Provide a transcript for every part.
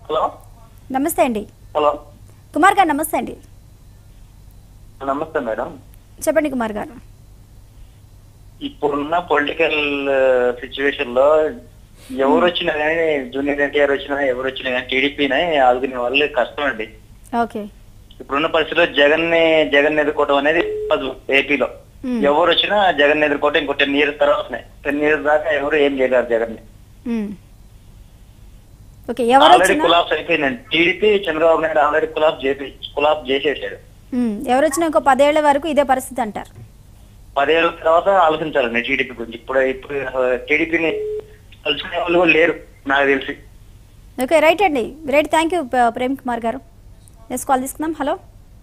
Hello నమస్తే అండి hello Kumar గారు నమస్తే అండి నమస్తే మేడం చెప్పండి కుమార్ గారు ఇప్పుడున్న పొలిటికల్ సిచ్యువేషన్ లో ఎవరు వచ్చినా కానీ జూనియర్ ఎన్టీఆర్ వచ్చినా ఎవరు వచ్చినా కానీ టీడీపీనే ఆదుకునే వాళ్ళు కష్టం అండి ఓకే ఇప్పుడున్న పరిస్థితిలో జగన్ ని జగన్ ఎదుర్కోవడం అనేది తప్పదు ఏపీలో మ్మ్. ఎవరు వచ్చినా జగన్ ఎదుర్కోవటం ఇంకో టెన్ ఇయర్స్ తర్వాత టెన్ ఇయర్స్ దాకా ఎవరు ఏం చేయలేరు జగన్ ని మ్మ్. ఓకే ఎవరు ఆల్రెడీ వచ్చినా కులాప్స్ అయిపోయిందండి TDP Chandrababu Naidu already collapse చేసి కులాప్ చేసేసాడు మ్మ్. ఎవరు వచ్చినా ఇంకో పదేళ్ల వరకు ఇదే పరిస్థితి అంటారు పదేళ్ళ తర్వాత ఆలోచించాలండి టీడీపీ గురించి ఇప్పుడు ఇప్పుడు టీడీపీని కలుసుకునే వాళ్ళు కూడా లేరు నాకు తెలిసి ఓకే రైట్ అండి right thank you Prem Kumar గారు నెక్స్ట్ కాల్ తీసుకుందాం హలో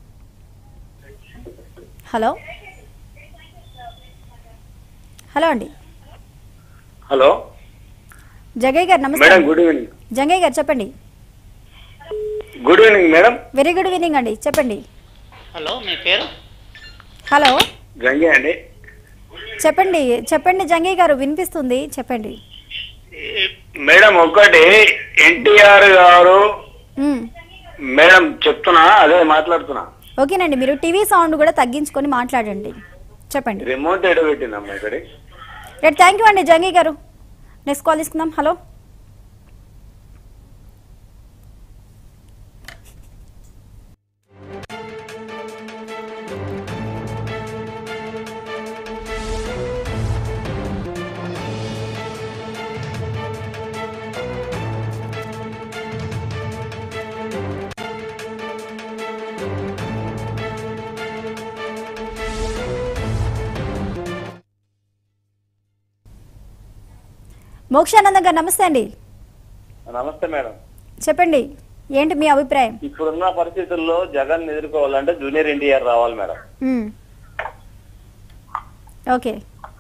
హలో హలో అండి హలో జగయ్య గారు నమస్తే మేడం గుడ్ ఈవినింగ్ జంగయ్య గారు చెప్పండి good evening madam very good evening అండి చెప్పండి హలో మీ పేరు హలో గంగే అండి చెప్పండి చెప్పండి జంగయ్య గారు వినిపిస్తుంది చెప్పండి మేడం ఒకటి ఎన్టీఆర్ గారు మ్మ్. మేడం చెప్తున్నా అదే మాట్లాడుతున్నా ఓకేనండి మీరు టీవీ సౌండ్ కూడా తగ్గించుకొని మాట్లాడండి చెప్పండి రిమోట్ ఎడబెట్టిందమ్మా ఇక్కడ రైట్ థ్యాంక్ యూ అండి జంగయ్య గారు నెక్స్ట్ కాల్ తీసుకుందాం హలో మోక్షానందం గారు నమస్తే అండి నమస్తే మేడం చెప్పండి ఏంటి మీ అభిప్రాయం ఇప్పుడున్న పరిస్థితుల్లో జగన్ ఎదుర్కోవాలంటే జూనియర్ ఎన్టీఆర్ రావాలి మేడం మ్మ్. ఓకే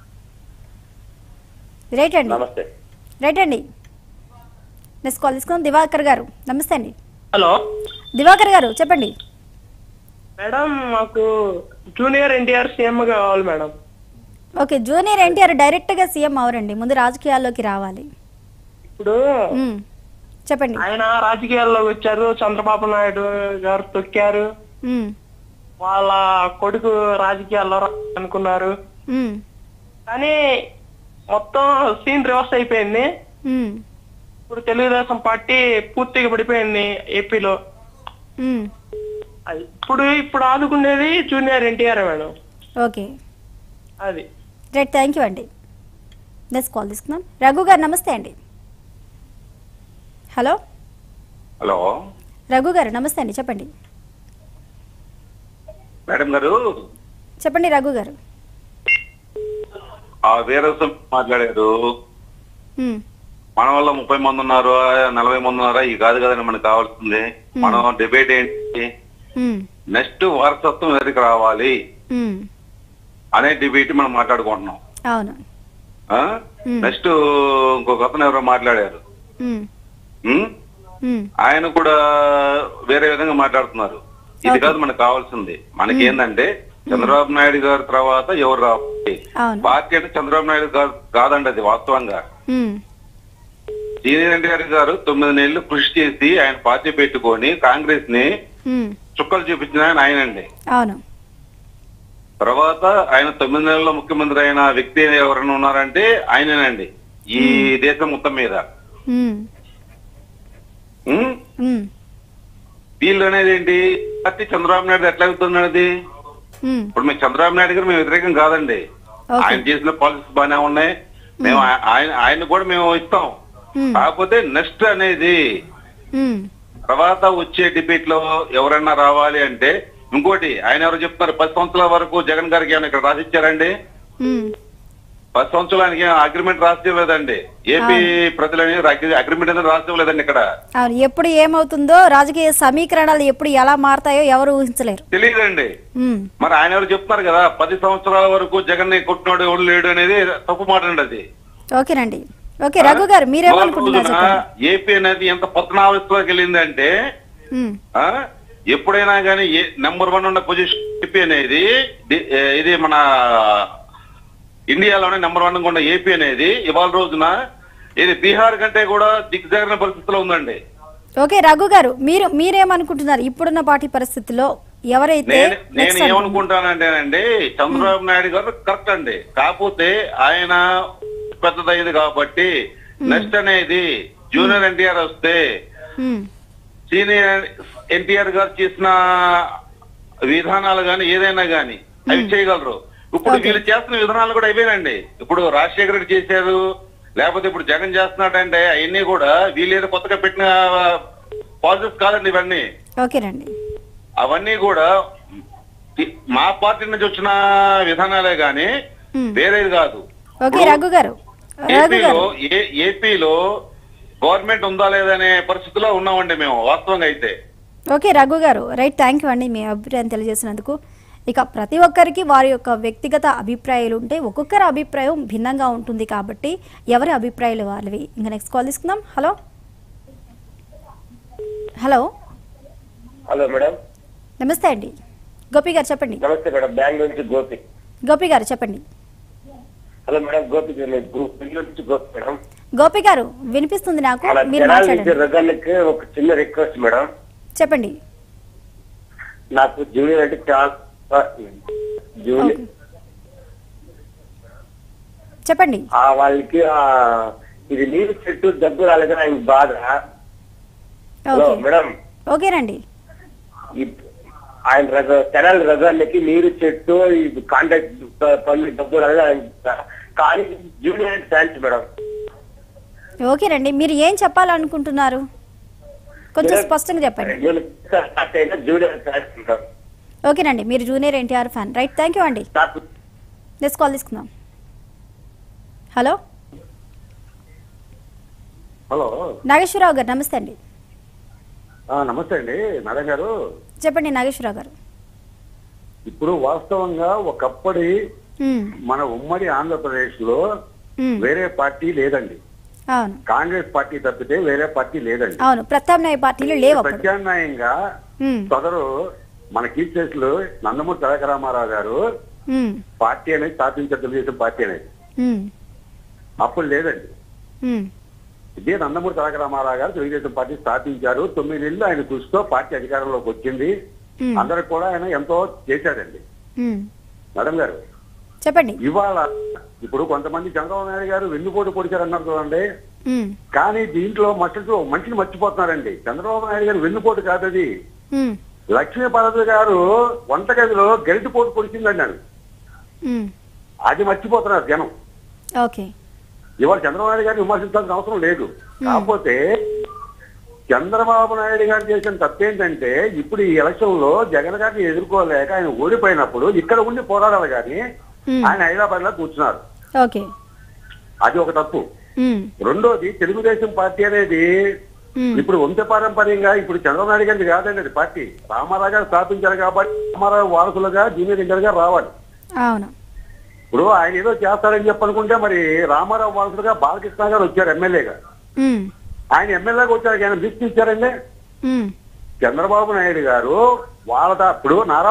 రైట్ అండి నమస్తే రైట్ అండి నెక్స్ట్ కాల్ తీసుకుందాం దివాకర్ గారు నమస్తే అండి హలో దివాకర్ గారు చెప్పండి మేడం మాకు జూనియర్ ఎన్టీఆర్ సీఎం కావాలి మేడం ఓకే జూనియర్ ఎన్టీఆర్ డైరెక్ట్గా సీఎం అవరండి ముందు రాజకీయాల్లోకి రావాలి ఇప్పుడు మ్మ్. చెప్పండి ఆయన రాజకీయాల్లోకి వచ్చారు చంద్రబాబు నాయుడు గారు తొక్కారు మ్మ్. వాళ్ళ కొడుకు రాజకీయాల్లో రా- అనుకున్నారు మ్మ్. కానీ మొత్తం సీన్ రివర్స్ అయిపోయింది మ్మ్. ఇప్పుడు తెలుగుదేశం పార్టీ పూర్తిగా పడిపోయింది ఏపీలో మ్మ్. అది ఇప్పుడు ఇప్పుడు ఆదుకునేది జూనియర్ ఎన్టీఆర్ మేడం ఓకే అది రైట్ థ్యాంక్ యూ అండి నెక్స్ట్ కాల్ తీసుకుందాం రఘు గారు నమస్తే అండి హలో హలో రఘు గారు నమస్తే అండి చెప్పండి మేడం గారు చెప్పండి రఘు గారు ఆ వీరసం మాట్లాడారు మ్మ్. మన వల్ల ముప్పై మంది ఉన్నారు నలభై మంది ఉన్నారా ఇది కాదు కదండి మనకు కావాల్సింది మనం డిబేట్ ఏంటి మ్మ్. నెక్స్ట్ వారసత్వం ఎవరికి రావాలి మ్మ్. అనే డిబేట్ మనం మాట్లాడుకుంటున్నాం అవును Hmm. నెక్స్ట్ ఇంకొక అతను ఎవరో మాట్లాడారు మ్మ్. ఉమ్? మ్మ్. ఆయన కూడా వేరే విధంగా మాట్లాడుతున్నారు ఇది Okay. కాదు మనకు కావాల్సింది మనకి ఏంటంటే చంద్రబాబు నాయుడు గారి తర్వాత ఎవరు రావాలి అవును పార్టీ అంటే చంద్రబాబు నాయుడు గారు కాదండి అది వాస్తవంగా మ్మ్. సీనియర్ ఎన్టీఆర్ గారు తొమ్మిది నెలలు కృషి చేసి ఆయన పార్టీ పెట్టుకొని కాంగ్రెస్ ని మ్మ్. చుక్కలు చూపించిన ఆయన ఆయనండి అవును తర్వాత ఆయన తొమ్మిది నెలల్లో ముఖ్యమంత్రి అయిన వ్యక్తి ఎవరైనా ఉన్నారంటే ఆయనేనండి ఈ దేశం మొత్తం మీద మ్మ్. ఉమ్? మ్మ్. వీళ్ళు అనేది ఏంటి పార్టీ చంద్రబాబు నాయుడు ఎట్లా అవుతున్నది మ్మ్. ఇప్పుడు మేము చంద్రబాబు నాయుడు గారు మేము వ్యతిరేకం కాదండి ఓకే ఆయన చేసిన పాలసీస్ బాగానే ఉన్నాయి మేము ఆ- ఆయన ఆయన కూడా మేము ఇస్తాం మ్మ్. కాకపోతే నెక్స్ట్ అనేది మ్మ్. తర్వాత వచ్చే డిబేట్ లో ఎవరైనా రావాలి అంటే ఇంకోటి ఆయన ఎవరు చెప్తున్నారు పది సంవత్సరాల వరకు జగన్ గారికి ఏమైనా ఇక్కడ రాసిచ్చారండి మ్మ్. పది సంవత్సరాలకి అగ్రిమెంట్ రాసివ్వలేదండి ఏపీ ప్రజలని అగ్రిమెంట్ అనేది రాసివ్వలేదండి ఇక్కడ అవును ఎప్పుడు ఏమవుతుందో రాజకీయ సమీకరణాలు ఎప్పుడు ఎలా మారతాయో ఎవరు ఊహించలేరు తెలియదండి మ్మ్. మరి ఆయన ఎవరు చెప్తున్నారు కదా పది సంవత్సరాల వరకు జగన్ ని కొట్టినాడు ఎవడు లేడు అనేది తప్పు మాట అండి అది ఓకేనండి ఓకే రఘు గారు ఇవాళ మీరేమనుకుంటున్నారు రోజున చెప్పండి ఏపీ అనేది ఎంత పతనావస్థలోకి వెళ్ళిందంటే మ్మ్. ఆ ఎప్పుడైనా కానీ నెంబర్ వన్ ఉన్న పొజిషన్ ఏపీ అనేది ది- ఏ, ఇది మన ఇండియాలోనే నెంబర్ వన్ ఉన్న ఏపీ అనేది ఇవాళ రోజున ఇది బీహార్ కంటే కూడా దిగ్జారిన పరిస్థితిలో ఉందండి ఓకే రఘు గారు మీరు మీరేమనుకుంటున్నారు ఇప్పుడున్న పార్టీ పరిస్థితుల్లో ఎవరైతే నేను నేను next అనుకుంటున్నారు? ఏమనుకుంటానంటేనండి చంద్రబాబు నాయుడు గారు కరెక్ట్ అండి కాకపోతే ఆయన పెద్దదైంది కాబట్టి నెక్స్ట్ అనేది జూనియర్ ఎన్టీఆర్ వస్తే ఉమ్, సీనియర్ ఎన్టీఆర్ గారు చేసిన విధానాలు గాని ఏదైనా గాని అవి చేయగలరు ఇప్పుడు Okay. వీళ్ళు చేస్తున్న విధానాలు కూడా ఇవేనండి ఇప్పుడు రాజశేఖర రెడ్డి చేశారు లేకపోతే ఇప్పుడు జగన్ చేస్తున్నాడంటే అవన్నీ కూడా వీళ్ళు ఏదో కొత్తగా పెట్టిన పాజిటివ్స్ కాదండి ఇవన్నీ ఓకేనండి అవన్నీ కూడా తి- మా పార్టీ నుంచి వచ్చిన విధానాలే గాని Hmm. వేరేది కాదు ఓకే రఘు గారు రఘు ఏపీలో గారు ఏ- ఏపీలో గవర్నమెంట్ ఉందా లేదనే పరిస్థితిలో ఉన్నామండి మేము వాస్తవంగా అయితే ఓకే రఘు గారు రైట్ థ్యాంక్ యూ అండి మీ అభిప్రాయం తెలియజేసినందుకు ఇక ప్రతి ఒక్కరికి వారి యొక్క వ్యక్తిగత అభిప్రాయాలు ఉంటాయి ఒక్కొక్కరి అభిప్రాయం భిన్నంగా ఉంటుంది కాబట్టి ఎవరి అభిప్రాయాలు వాళ్ళవి ఇంకా నెక్స్ట్ కాల్ తీసుకుందాం హలో హలో హలో మేడం నమస్తే అండి గోపి గారు చెప్పండి నమస్తే మేడం బెంగళూరు నుంచి గోపి గోపి గారు చెప్పండి హలో మేడం గోపి గారు, నేను గు- బెంగళూరు నుంచి గోపి మేడం గోపి గారు వినిపిస్తుంది నాకు మన మీరు జనాల నుంచి మాట్లాడండి రజానికి ఒక చిన్న రిక్వెస్ట్ మేడం చెప్పండి నాకు జూనియర్ అంటే చాలా జూనియర్ ఓకే. చెప్పండి ఆ వాళ్ళకి ఆ ఇది నీరు చెట్టు దగ్గు రాలేదని ఆయన బాధ హలో ఓకే మేడం ఓకేనండి ఈ- ఆయన రజ తెనాలి రజానికి నీరు చెట్టు ఈ కాంటాక్ట్ పనులు డబ్బు రాలేదు ఆయన బాధ. కానీ జూనియర్ ఫ్యాన్స్ మేడం ఓకేనండి మీరు ఏం చెప్పాలనుకుంటున్నారు కొంచెం స్పష్టంగా చెప్పండి నేను స్టార్ట్ అయిన జూనియర్ ఫ్యాన్స్ మేడం ఓకేనండి మీరు junior NTR fan right thank you అండి నాకు నెక్స్ట్ కాల్ తీసుకుందాం హలో హలో నాగేశ్వరరావు గారు నమస్తే అండి ఆ, నమస్తే అండి మేడం గారు చెప్పండి నాగేశ్వరరావు గారు ఇప్పుడు వాస్తవంగా ఒకప్పటి ఉమ్, మన ఉమ్మడి ఆంధ్రప్రదేశ్ లో ఉమ్, వేరే పార్టీ లేదండి అవును కాంగ్రెస్ పార్టీ తప్పితే వేరే పార్టీ లేదండి అవును ప్రత్యామ్నాయ పార్టీలు లేవు అప్పుడు ప్రత్యామ్నాయంగా ఉమ్, సదరు మన కీర్తిశేషులు నందమూరి తారక రామారావు గారు ఉమ్, పార్టీ అనేది స్థాపించారు తెలుగుదేశం పార్టీ అనేది ఉమ్, అప్పుడు లేదండి ఉమ్, ఇదే నందమూరి తారక రామారావు గారు తెలుగుదేశం పార్టీ స్థాపించారు తొమ్మిది నెలలు ఆయన కృషితో పార్టీ అధికారంలోకి వచ్చింది ఉమ్, అందరికి కూడా ఆయన ఎంతో చేశాడండి ఉమ్. మేడం గారు చెప్పండి ఇవాళ ఇప్పుడు కొంతమంది చంద్రబాబు నాయుడు గారు వెన్నుపోటు పొడిచారు అన్నారు చూడండి ఉమ్, కానీ దీంట్లో మనుషులు మనిషిని మర్చిపోతున్నారండి చంద్రబాబు నాయుడు గారు వెన్నుపోటు కాదు అది ఉమ్, లక్ష్మీ పార్వతి గారు వంటగదిలో గరిటి పోటు పొడిచిందండి అని ఉమ్. అది మర్చిపోతున్నారు జనం ఓకే ఇవాళ చంద్రబాబు నాయుడు గారిని విమర్శించాల్సిన అవసరం లేదు కాకపోతే చంద్రబాబు నాయుడు గారు చేసిన తప్పేంటంటే ఇప్పుడు ఈ ఎలక్షన్ లో జగన్ గారిని ఎదుర్కోలేక ఆయన ఓడిపోయినప్పుడు ఇక్కడ ఉండి పోరాడాలి కానీ Hmm. ఆయన హైదరాబాద్ లో కూర్చున్నారు ఓకే అది ఒక తప్పు ఉమ్, రెండోది తెలుగుదేశం పార్టీ అనేది ఉమ్, ఇప్పుడు వంశ పారంపర్యంగా ఇప్పుడు చంద్రబాబు నాయుడు గారిది కాదండి అది పార్టీ రామారావు గారు స్థాపించారు కాబట్టి రామారావు వారసులుగా జూనియర్ ఎన్టీఆర్ గారు రావాలి అవును ఇప్పుడు ఆయన ఏదో చేస్తారని చెప్పి అనుకుంటే మరి రామారావు వారసులుగా బాలకృష్ణ గారు వచ్చారు ఎమ్మెల్యేగా ఉమ్, ఆయన ఎమ్మెల్యేగా వచ్చారు ఆయన లిస్ట్ ఇచ్చారండి ఉమ్. చంద్రబాబు నాయుడు గారు వాళ్ళ దా- ఇప్పుడు నారా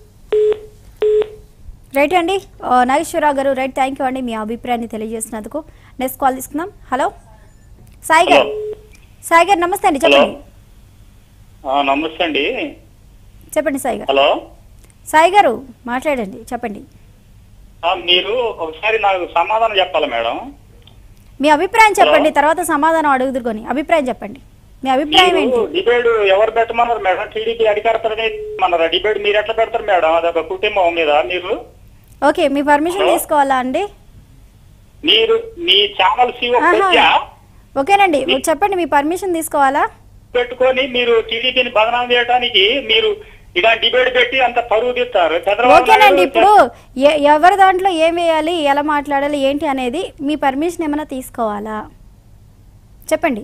రైట్ అండి ఆ, నాగేశ్వరరావు గారు రైట్ థ్యాంక్ యూ అండి మీ అభిప్రాయాన్ని తెలియజేసినందుకు నెక్స్ట్ కాల్ తీసుకుందాం హలో సాయి గారు సాయి గారు నమస్తే అండి చెప్పండి ఆ, నమస్తే అండి చెప్పండి సాయి గారు హలో సాయి గారు మాట్లాడండి చెప్పండి ఆ, మీరు ఒకసారి నాకు సమాధానం చెప్పాలి మేడం మీ అభిప్రాయం చెప్పండి తర్వాత సమాధానం అడుగుదురుకొని అభిప్రాయం చెప్పండి మీ అభిప్రాయం మీరు ఏంటి డిబేట్ ఎవరు పెట్టమన్నారు మేడం టీడీపీ అధికారతరని మన డిబేట్ మీరు ఎట్లా పెడతారు మేడం అదొక కుటుంబం మీద మీరు ఓకే మీ పర్మిషన్ తీసుకోవాలా అండి మీరు మీ ఛానల్ సీఓ ఆహా. ఓకేనండి చెప్పండి మీ పర్మిషన్ తీసుకోవాలా పెట్టుకొని మీరు టీడీపీని బదనాం చేయడానికి మీరు ఇలా డిబేట్ పెట్టి అంత పరువు తీస్తారు చంద్రబాబు ఓకేనండి నాయుడు ఇప్పుడు ఎ- ఎవరి దాంట్లో ఏం వేయాలి ఎలా మాట్లాడాలి ఏంటి అనేది మీ పర్మిషన్ ఏమైనా తీసుకోవాలా చెప్పండి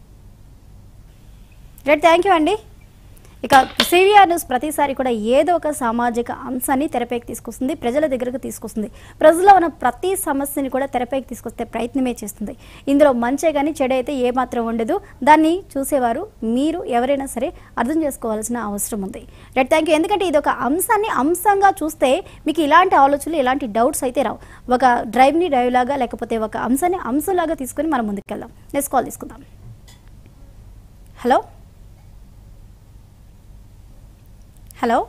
రైట్ థ్యాంక్ యూ అండి ఇక సివిఆర్ న్యూస్ ప్రతిసారి కూడా ఏదో ఒక సామాజిక అంశాన్ని తెరపైకి తీసుకొస్తుంది ప్రజల దగ్గరకు తీసుకొస్తుంది ప్రజల్లో ఉన్న ప్రతి సమస్యని కూడా తెరపైకి తీసుకొస్తే ప్రయత్నమే చేస్తుంది ఇందులో మంచే కానీ చెడు అయితే ఏమాత్రం ఉండదు దాన్ని చూసేవారు మీరు ఎవరైనా సరే అర్థం చేసుకోవాల్సిన అవసరం ఉంది రైట్ థ్యాంక్ యూ ఎందుకంటే ఇది ఒక అంశాన్ని అంశంగా చూస్తే మీకు ఇలాంటి ఆలోచనలు ఇలాంటి డౌట్స్ అయితే రావు ఒక డ్రైవ్ని డ్రైవ్ లాగా లేకపోతే ఒక అంశాన్ని అంశంలాగా తీసుకొని మనం ముందుకెళ్దాం నెక్స్ట్ కాల్ తీసుకుందాం హలో హలో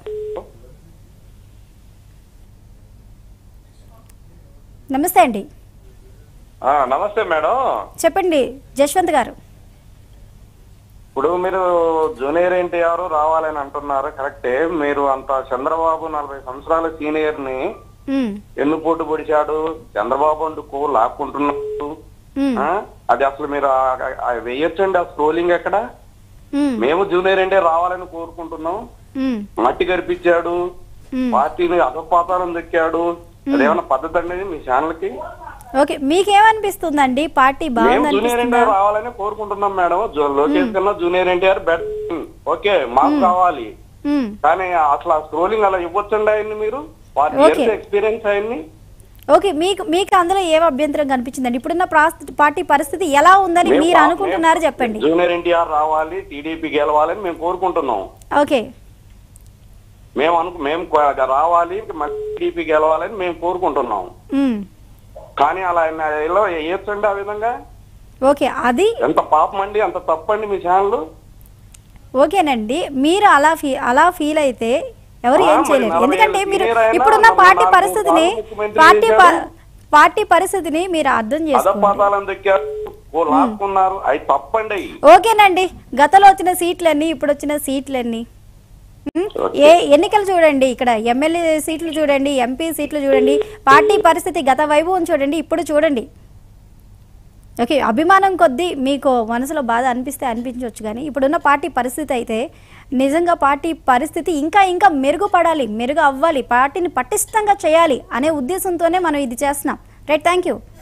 నమస్తే అండి ఆ, నమస్తే మేడం చెప్పండి జశ్వంత్ గారు ఇప్పుడు మీరు జూనియర్ ఎన్టీఆర్ రావాలని అంటున్నారు కరెక్టే మీరు అంత చంద్రబాబు నలభై సంవత్సరాల సీనియర్ ని ఉమ్, ఎన్ను పోటు పొడిచాడు చంద్రబాబు అందుకు లాక్కుంటున్నాడు ఉమ్, ఆ? అది అసలు మీరు ఆ- ఆ- ఆ వేయొచ్చండి ఆ స్క్రోలింగ్ ఎక్కడ ఉమ్, మేము జూనియర్ ఎన్టీఆర్ రావాలని కోరుకుంటున్నాం ఉమ్, మట్టి కనిపించాడు ఉమ్. పార్టీని అధపాతాలను దొక్కాడు అదేమన్నా పద్ధతి అండి మీ ఛానల్ కి ఓకే మీకేమనిపిస్తుందండి పార్టీ మేము బాగుంది జూనియర్ అనిపిస్తుందా ఎన్టీఆర్ రావాలని కోరుకుంటున్నాం మేడం జో- లోకేష్ కన్నా జూనియర్ ఎన్టీఆర్ బెటర్ ఓకే మాకు కావాలి ఉమ్, కానీ అసలు ఆ స్క్రోలింగ్ అలా ఇవ్వచ్చండి ఆయన్ని మీరు Okay. ఎక్స్పీరియన్స్ ఆయన్ని ఓకే మీకు మీకు అందులో ఏం అభ్యంతరం కనిపించిందండి ఇప్పుడున్న ప్రాస్- పార్టీ పరిస్థితి ఎలా ఉందని మేము- మీరు అనుకుంటున్నారు మేము చెప్పండి జూనియర్ ఎన్టీఆర్ రావాలి టీడీపీ గెలవాలని మేము కోరుకుంటున్నాం ఓకే మేము అను మేము కొ- రావాలి టీడీపీ గెలవాలని మేము కోరుకుంటున్నాం ఉమ్, కానీ అలా ఆయన ఎలా వేయొచ్చండి ఆ విధంగా ఓకే అది ఎంత పాపం అండి అంత తప్పండి మీ ఛానల్ ఓకేనండి మీరు అలా ఫీ అలా ఫీల్ అయితే ఎవరు ఆ, ఏం మరి చేయలేరు నలభై ఎందుకంటే ఏళ్ళ మీరు senior అయినా ఇప్పుడున్న నలభై పార్టీ నాలుగు పరిస్థితిని సార్లు ముఖ్యమంత్రి పార్టీ ప- చేశాడు. పార్టీ పరిస్థితిని మీరు అర్థం చేసుకోండి అధపాతాలను దొక్కారు ఓ లాక్కున్నారు అవి తప్పండి అవి ఓకేనండి గతంలో వచ్చిన సీట్లన్నీ ఇప్పుడు వచ్చిన సీట్లన్నీ ఉం? ఏ ఎన్నికలు చూడండి ఇక్కడ ఎమ్మెల్యే సీట్లు చూడండి ఎంపీ సీట్లు చూడండి పార్టీ పరిస్థితి గత వైభవం చూడండి ఇప్పుడు చూడండి ఓకే అభిమానం కొద్దీ మీకు మనసులో బాధ అనిపిస్తే అనిపించవచ్చు కానీ ఇప్పుడున్న పార్టీ పరిస్థితి అయితే నిజంగా పార్టీ పరిస్థితి ఇంకా ఇంకా మెరుగుపడాలి మెరుగు అవ్వాలి పార్టీని పటిష్టంగా చేయాలి అనే ఉద్దేశంతోనే మనం ఇది చేస్తున్నాం రైట్ థ్యాంక్ యూ